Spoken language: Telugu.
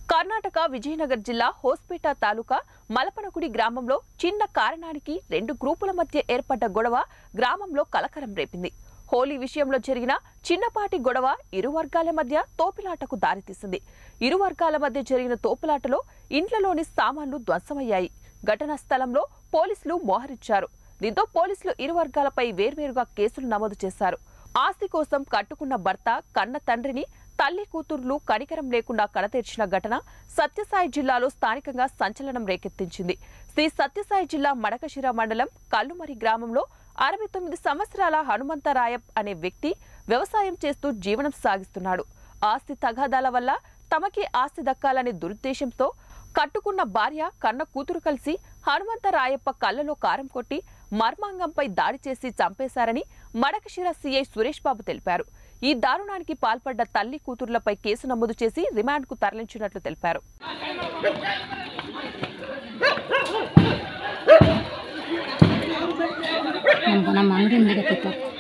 కర్ణాటక విజయనగర్ జిల్లా హోస్పేట తాలూకా మలపనగుడి గ్రామంలో చిన్న కారణానికి రెండు గ్రూపుల మధ్య ఏర్పడ్డ గొడవ గ్రామంలో కలకలం రేపింది హోలీ విషయంలో జరిగిన చిన్నపాటి గొడవ ఇరు వర్గాల మధ్య తోపిలాటకు దారితీసింది ఇరు వర్గాల మధ్య జరిగిన తోపులాటలో ఇంట్లలోని సామాన్లు ధ్వంసమయ్యాయి ఘటనా స్థలంలో పోలీసులు మోహరించారు దీంతో పోలీసులు ఇరు వర్గాలపై వేర్వేరుగా కేసులు నమోదు చేశారు ఆస్తి కోసం కట్టుకున్న భర్త కన్న తండ్రిని తల్లి కూతుర్లు కనికరం లేకుండా కడతీర్చిన ఘటన సత్యసాయి జిల్లాలో స్థానికంగా సంచలనం రేకెత్తించింది శ్రీ సత్యసాయి జిల్లా మడకశిర మండలం కల్లుమరి గ్రామంలో అరవై తొమ్మిది సంవత్సరాల హనుమంతరాయప్ అనే వ్యక్తి వ్యవసాయం చేస్తూ జీవనం సాగిస్తున్నాడు ఆస్తి తగాదాల వల్ల తమకి ఆస్తి దక్కాలనే దురుద్దేశంతో కట్టుకున్న భార్య కన్న కూతురు కలిసి హనుమంతరాయప్ప కళ్ళలో కారం కొట్టి మర్మాంగంపై దాడి చేసి చంపేశారని మడకశిర సీఐ సురేష్ బాబు తెలిపారు ఈ దారుణానికి పాల్పడ్డ తల్లి కూతుర్లపై కేసు నమోదు చేసి రిమాండ్కు తరలించినట్లు తెలిపారు ನಮ್ಮ ನಮ್ಮ ಅಂಗಡಿ ಮುಂದೆ